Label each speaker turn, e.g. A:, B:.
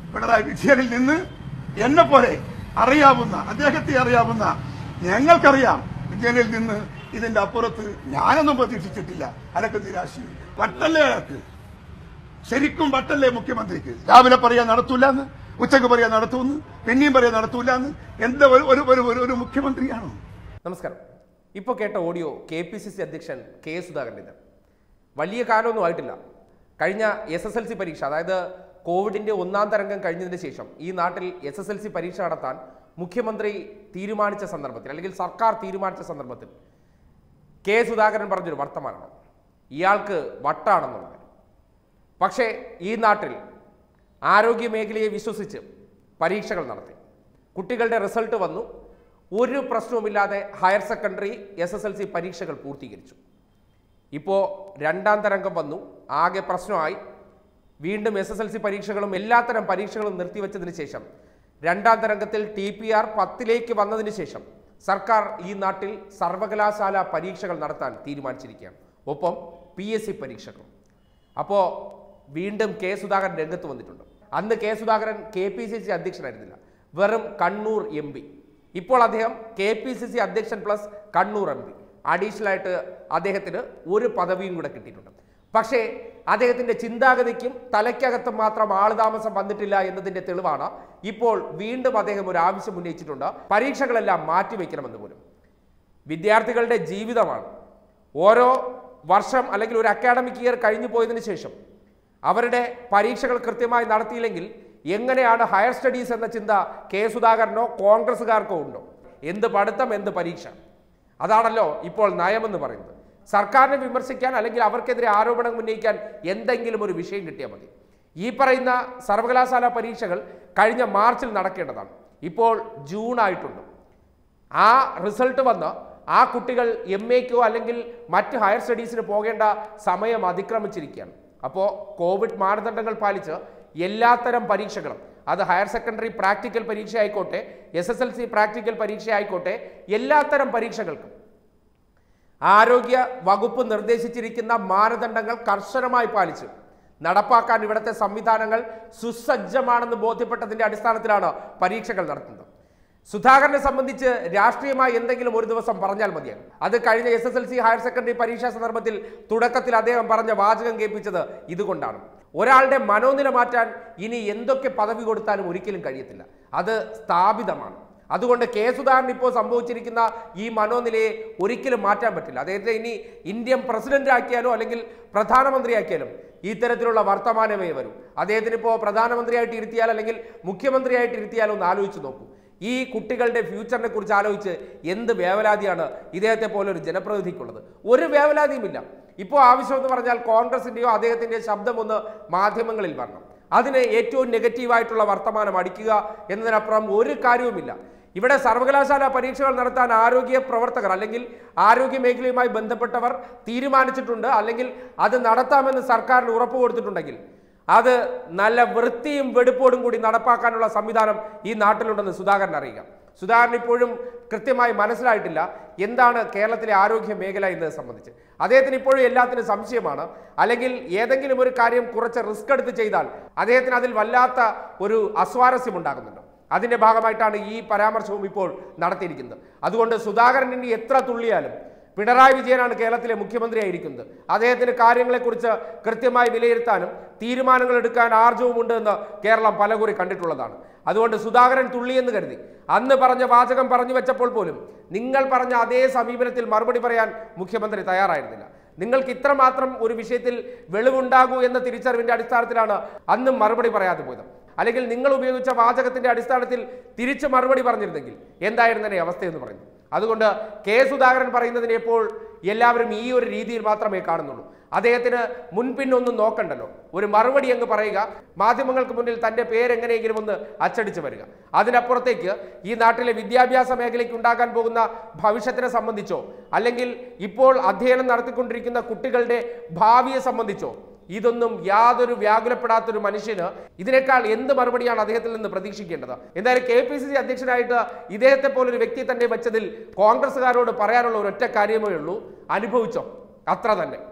A: പിണറായി വിജയനിൽ നിന്ന് എന്നെ പോലെ അറിയാവുന്ന അദ്ദേഹത്തെ അറിയാവുന്ന ഞങ്ങൾക്കറിയാം വിജയനിൽ നിന്ന് ഇതിന്റെ അപ്പുറത്ത് ഞാനൊന്നും പ്രതീക്ഷിച്ചിട്ടില്ല അനക്ക് നിരാശയും വട്ടല്ലേ അയാൾക്ക് ശരിക്കും വട്ടല്ലേ മുഖ്യമന്ത്രിക്ക് രാവിലെ പറയാൻ നടത്തൂലെന്ന് ഉച്ചക്ക് പറയാൻ നടത്തൂന്ന് പിന്നെയും പറയാൻ നടത്തൂലെന്ന് എന്താ ഒരു ഒരു ഒരു ഒരു- ഒരു മുഖ്യമന്ത്രിയാണോ
B: നമസ്കാരം ഇപ്പോൾ കേട്ട audio K P C C അധ്യക്ഷൻ കെ സുധാകരൻ്റെ വലിയ കാലമൊന്നും ആയിട്ടില്ല കഴിഞ്ഞ എസ് എസ് എൽ സി പരീക്ഷ അതായത് കോവിഡിന്റെ ഒന്നാം തരംഗം കഴിഞ്ഞതിന് ശേഷം ഈ നാട്ടിൽ എസ് എസ് എൽ സി പരീക്ഷ നടത്താൻ മുഖ്യമന്ത്രി തീരുമാനിച്ച സന്ദർഭത്തിൽ അല്ലെങ്കിൽ സർക്കാർ തീരുമാനിച്ച സന്ദർഭത്തിൽ കെ സുധാകരൻ പറഞ്ഞൊരു വർത്തമാനമാണ് ഇയാൾക്ക് വട്ടാണെന്നുള്ളത് പക്ഷേ ഈ നാട്ടിൽ ആരോഗ്യ മേഖലയെ വിശ്വസിച്ച് പരീക്ഷകൾ നടത്തി കുട്ടികളുടെ റിസൾട്ട് വന്നു ഒരു പ്രശ്നവുമില്ലാതെ higher secondary S S L C പരീക്ഷകൾ പൂർത്തീകരിച്ചു ഇപ്പോൾ രണ്ടാം തരംഗം വന്നു ആകെ പ്രശ്നമായി വീണ്ടും എസ് എസ് എൽ സി പരീക്ഷകളും എല്ലാത്തരം പരീക്ഷകളും നിർത്തിവെച്ചതിന് ശേഷം രണ്ടാം തരംഗത്തിൽ ടി പി ആർ പത്തിലേക്ക് വന്നതിന് ശേഷം സർക്കാർ ഈ നാട്ടിൽ സർവകലാശാല പരീക്ഷകൾ നടത്താൻ തീരുമാനിച്ചിരിക്കുകയാണ് ഒപ്പം പി എസ് സി പരീക്ഷകളും അപ്പോൾ വീണ്ടും കെ സുധാകരൻ രംഗത്ത് വന്നിട്ടുണ്ട് അന്ന് K Sudhakaran K P C C അധ്യക്ഷനായിരുന്നില്ല വെറും കണ്ണൂർ എം പി ഇപ്പോൾ അദ്ദേഹം കെ പി സി സി അധ്യക്ഷൻ plus Kannur M P additional ആയിട്ട് അദ്ദേഹത്തിന് ഒരു പദവിയും കൂടെ കിട്ടിയിട്ടുണ്ട് പക്ഷേ അദ്ദേഹത്തിന്റെ ചിന്താഗതിക്കും തലയ്ക്കകത്തും മാത്രം ആളുതാമസം വന്നിട്ടില്ല എന്നതിന്റെ തെളിവാണ് ഇപ്പോൾ വീണ്ടും അദ്ദേഹം ഒരു ആവശ്യം ഉന്നയിച്ചിട്ടുണ്ട് പരീക്ഷകളെല്ലാം മാറ്റിവെക്കണമെന്ന് പോലും വിദ്യാർത്ഥികളുടെ ജീവിതമാണ് ഓരോ വർഷം അല്ലെങ്കിൽ ഒരു അക്കാഡമിക് ഇയർ കഴിഞ്ഞു പോയതിനു ശേഷം അവരുടെ പരീക്ഷകൾ കൃത്യമായി നടത്തിയില്ലെങ്കിൽ എങ്ങനെയാണ് ഹയർ സ്റ്റഡീസ് എന്ന ചിന്ത കെ സുധാകരനോ കോൺഗ്രസ്സുകാർക്കോ ഉണ്ടോ എന്ത് പഠിത്തം എന്ത് പരീക്ഷ അതാണല്ലോ ഇപ്പോൾ നയമെന്ന് പറയുന്നത് സർക്കാരിനെ വിമർശിക്കാൻ അല്ലെങ്കിൽ അവർക്കെതിരെ ആരോപണം ഉന്നയിക്കാൻ എന്തെങ്കിലും ഒരു വിഷയം കിട്ടിയാൽ മതി ഈ പറയുന്ന സർവകലാശാല പരീക്ഷകൾ കഴിഞ്ഞ മാർച്ചിൽ നടക്കേണ്ടതാണ് ഇപ്പോൾ ജൂൺ ആയിട്ടുണ്ട് ആ റിസൾട്ട് വന്ന് ആ കുട്ടികൾ എം എക്കോ അല്ലെങ്കിൽ മറ്റ് ഹയർ സ്റ്റഡീസിന് പോകേണ്ട സമയം അതിക്രമിച്ചിരിക്കുകയാണ് അപ്പോൾ കോവിഡ് മാനദണ്ഡങ്ങൾ പാലിച്ച് എല്ലാത്തരം പരീക്ഷകളും അത് ഹയർ സെക്കൻഡറി പ്രാക്ടിക്കൽ പരീക്ഷ ആയിക്കോട്ടെ S S L C practical പരീക്ഷ ആയിക്കോട്ടെ എല്ലാത്തരം പരീക്ഷകൾക്കും ആരോഗ്യ വകുപ്പ് നിർദ്ദേശിച്ചിരിക്കുന്ന മാനദണ്ഡങ്ങൾ കർശനമായി പാലിച്ചു നടപ്പാക്കാൻ ഇവിടുത്തെ സംവിധാനങ്ങൾ സുസജ്ജമാണെന്ന് ബോധ്യപ്പെട്ടതിന്റെ അടിസ്ഥാനത്തിലാണ് പരീക്ഷകൾ നടത്തുന്നത് സുധാകരനെ സംബന്ധിച്ച് രാഷ്ട്രീയമായി എന്തെങ്കിലും ഒരു ദിവസം പറഞ്ഞാൽ മതിയാകും അത് കഴിഞ്ഞ S S L C higher secondary പരീക്ഷാ സന്ദർഭത്തിൽ തുടക്കത്തിൽ അദ്ദേഹം പറഞ്ഞ വാചകം കേൾപ്പിച്ചത് ഇതുകൊണ്ടാണ് ഒരാളുടെ മനോനില മാറ്റാൻ ഇനി എന്തൊക്കെ പദവി കൊടുത്താലും ഒരിക്കലും കഴിയത്തില്ല അത് സ്ഥാപിതമാണ് അതുകൊണ്ട് കെ സുധാകരൻ ഇപ്പോൾ സംഭവിച്ചിരിക്കുന്ന ഈ മനോനിലയെ ഒരിക്കലും മാറ്റാൻ പറ്റില്ല അദ്ദേഹത്തെ ഇനി ഇന്ത്യൻ പ്രസിഡന്റ് ആക്കിയാലോ അല്ലെങ്കിൽ പ്രധാനമന്ത്രിയാക്കിയാലും ഇത്തരത്തിലുള്ള വർത്തമാനമേ വരും അദ്ദേഹത്തിന് ഇപ്പോൾ പ്രധാനമന്ത്രിയായിട്ട് ഇരുത്തിയാൽ അല്ലെങ്കിൽ മുഖ്യമന്ത്രിയായിട്ട് ഇരുത്തിയാലോ ഒന്ന് ആലോചിച്ച് നോക്കൂ ഈ കുട്ടികളുടെ ഫ്യൂച്ചറിനെ കുറിച്ച് ആലോചിച്ച് എന്ത് വേവലാതിയാണ് ഇദ്ദേഹത്തെ പോലെ ഒരു ജനപ്രതിനിധിക്കുള്ളത് ഒരു വേവലാതിയുമില്ല ഇപ്പോൾ ആവശ്യമെന്ന് പറഞ്ഞാൽ കോൺഗ്രസിന്റെയോ അദ്ദേഹത്തിന്റെയോ ശബ്ദം ഒന്ന് മാധ്യമങ്ങളിൽ വരണം അതിന് ഏറ്റവും നെഗറ്റീവായിട്ടുള്ള വർത്തമാനം അടിക്കുക എന്നതിനപ്പുറം ഒരു കാര്യവുമില്ല ഇവിടെ സർവകലാശാല പരീക്ഷകൾ നടത്താൻ ആരോഗ്യ പ്രവർത്തകർ അല്ലെങ്കിൽ ആരോഗ്യ മേഖലയുമായി ബന്ധപ്പെട്ടവർ തീരുമാനിച്ചിട്ടുണ്ട് അല്ലെങ്കിൽ അത് നടത്താമെന്ന് സർക്കാരിന് ഉറപ്പ് കൊടുത്തിട്ടുണ്ടെങ്കിൽ അത് നല്ല വൃത്തിയും വെടുപ്പോടും കൂടി നടപ്പാക്കാനുള്ള സംവിധാനം ഈ നാട്ടിലുണ്ടെന്ന് സുധാകരൻ അറിയുക സുധാകരൻ ഇപ്പോഴും കൃത്യമായി മനസ്സിലായിട്ടില്ല എന്താണ് കേരളത്തിലെ ആരോഗ്യ മേഖല എന്നത് സംബന്ധിച്ച് അദ്ദേഹത്തിന് ഇപ്പോഴും എല്ലാത്തിനും സംശയമാണ് അല്ലെങ്കിൽ ഏതെങ്കിലും ഒരു കാര്യം കുറച്ച് റിസ്ക് എടുത്ത് ചെയ്താൽ അദ്ദേഹത്തിന് അതിൽ വല്ലാത്ത ഒരു അസ്വാരസ്യം ഉണ്ടാകുന്നുണ്ട് അതിന്റെ ഭാഗമായിട്ടാണ് ഈ പരാമർശവും ഇപ്പോൾ നടത്തിയിരിക്കുന്നത് അതുകൊണ്ട് സുധാകരൻ ഇനി എത്ര തുള്ളിയാലും പിണറായി വിജയനാണ് കേരളത്തിലെ മുഖ്യമന്ത്രിയായിരിക്കുന്നത് അദ്ദേഹത്തിന് കാര്യങ്ങളെക്കുറിച്ച് കൃത്യമായി വിലയിരുത്താനും തീരുമാനങ്ങൾ എടുക്കാൻ ആർജവുമുണ്ട് എന്ന് കേരളം പലകുറി കണ്ടിട്ടുള്ളതാണ് അതുകൊണ്ട് സുധാകരൻ തുള്ളിയെന്ന് കരുതി അന്ന് പറഞ്ഞ വാചകം പറഞ്ഞു വെച്ചപ്പോൾ പോലും നിങ്ങൾ പറഞ്ഞ അതേ സമീപനത്തിൽ മറുപടി പറയാൻ മുഖ്യമന്ത്രി തയ്യാറായിരുന്നില്ല നിങ്ങൾക്ക് ഇത്രമാത്രം ഒരു വിഷയത്തിൽ വെളിവുണ്ടാകൂ എന്ന തിരിച്ചറിവിന്റെ അടിസ്ഥാനത്തിലാണ് അന്നും മറുപടി പറയാതെ പോയത് അല്ലെങ്കിൽ നിങ്ങൾ ഉപയോഗിച്ച വാചകത്തിന്റെ അടിസ്ഥാനത്തിൽ തിരിച്ച് മറുപടി പറഞ്ഞിരുന്നെങ്കിൽ എന്തായിരുന്നതിനെ അവസ്ഥയെന്ന് പറയുന്നു അതുകൊണ്ട് കെ സുധാകരൻ പറയുന്നതിനെ ഇപ്പോൾ എല്ലാവരും ഈ ഒരു രീതിയിൽ മാത്രമേ കാണുന്നുള്ളൂ അദ്ദേഹത്തിന് മുൻപിന്നൊന്നും നോക്കണ്ടല്ലോ ഒരു മറുപടി അങ്ങ് പറയുക മാധ്യമങ്ങൾക്ക് മുന്നിൽ തന്റെ പേരെങ്ങനെയെങ്കിലും ഒന്ന് അച്ചടിച്ച് വരിക അതിനപ്പുറത്തേക്ക് ഈ നാട്ടിലെ വിദ്യാഭ്യാസ മേഖലയ്ക്ക് ഉണ്ടാകാൻ പോകുന്ന ഭവിഷ്യത്തിനെ സംബന്ധിച്ചോ അല്ലെങ്കിൽ ഇപ്പോൾ അധ്യയനം നടത്തിക്കൊണ്ടിരിക്കുന്ന കുട്ടികളുടെ ഭാവിയെ സംബന്ധിച്ചോ ഇതൊന്നും യാതൊരു വ്യാകുലപ്പെടാത്തൊരു മനുഷ്യന് ഇതിനേക്കാൾ എന്ത് മറുപടിയാണ് അദ്ദേഹത്തിൽ നിന്ന് പ്രതീക്ഷിക്കേണ്ടത് എന്തായാലും കെ പി സി സി അധ്യക്ഷനായിട്ട് ഇദ്ദേഹത്തെ പോലൊരു വ്യക്തി തന്നെ വെച്ചതിൽ കോൺഗ്രസ്സുകാരോട് പറയാനുള്ള ഒരൊറ്റ കാര്യമേ ഉള്ളൂ അനുഭവിച്ചോ അത്ര തന്നെ